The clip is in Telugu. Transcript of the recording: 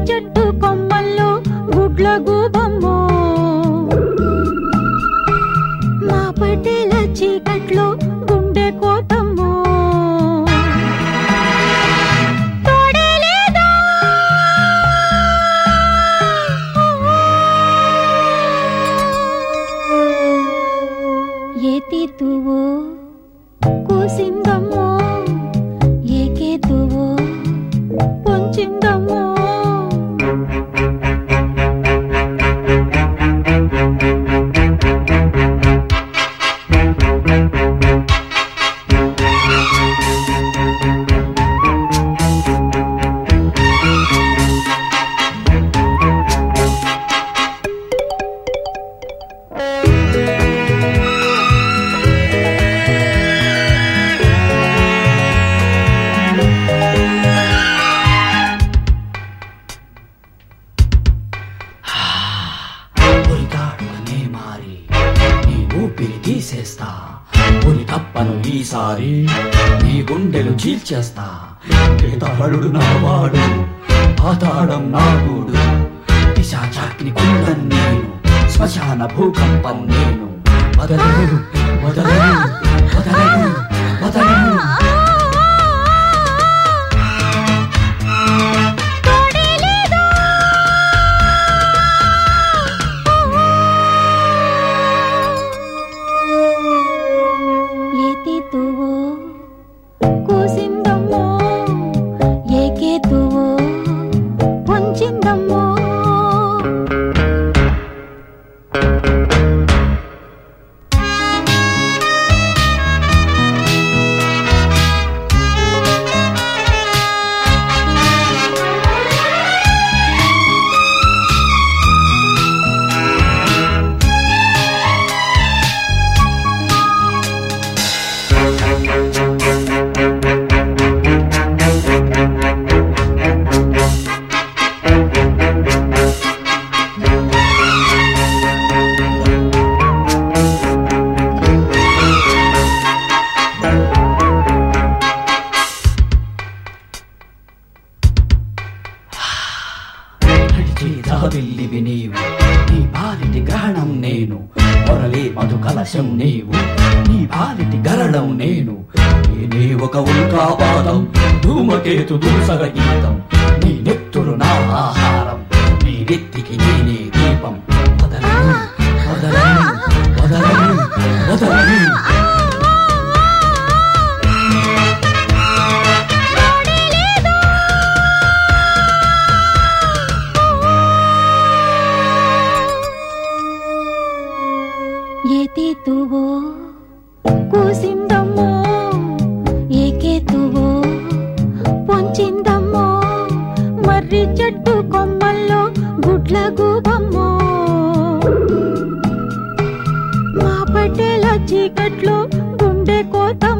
చెట్టు కొమ్మల్లో గుడ్ల గూబమ్మో మా పటేల చీకట్లో గుండె కోతమ్మో తోడే లేదా ఏ తీతువో కూసిందమ్మో ఏ కేతువో పొంచిందమ్మో ఉరితాడుగానే మారి నీ ఊపిరి తీసేస్తా ఉరి తప్పను ఈసారి నీ గుండెలు చీల్చేస్తా పేతాళుడు నా వాడు పాతాళం నా గూడు పిశాచాగ్ని కుండం నేను శ్మశాన భూకంపం నేను వదలను వదలను వదలను వదలను తోడే లేదా ఏ తీతువో కూసిందమ్మో ఏ కేతువో పొంచిందమ్మో నడిచే జాబిల్లివి నీవు నీ పాలిటి గ్రహణం నేను మొరలే మధు కలశం నీవు నీ పాలిటి గరళం నేను నేనే ఒక ఉల్కాపాదం ధూమకేతు దూసగ గీతం నీ నెత్తురు నా ఆహారం నీ నెత్తికి నేనే దీపం వదలను వదలను వదలను వదలను ఏ తీతువో కూసిందమ్మో ఏ కేతువో పొంచిందమ్మో మర్రి చెట్టు కొమ్మల్లో గుడ్ల గూబమ్మో మా పటేల చీకట్లో గుండె కోత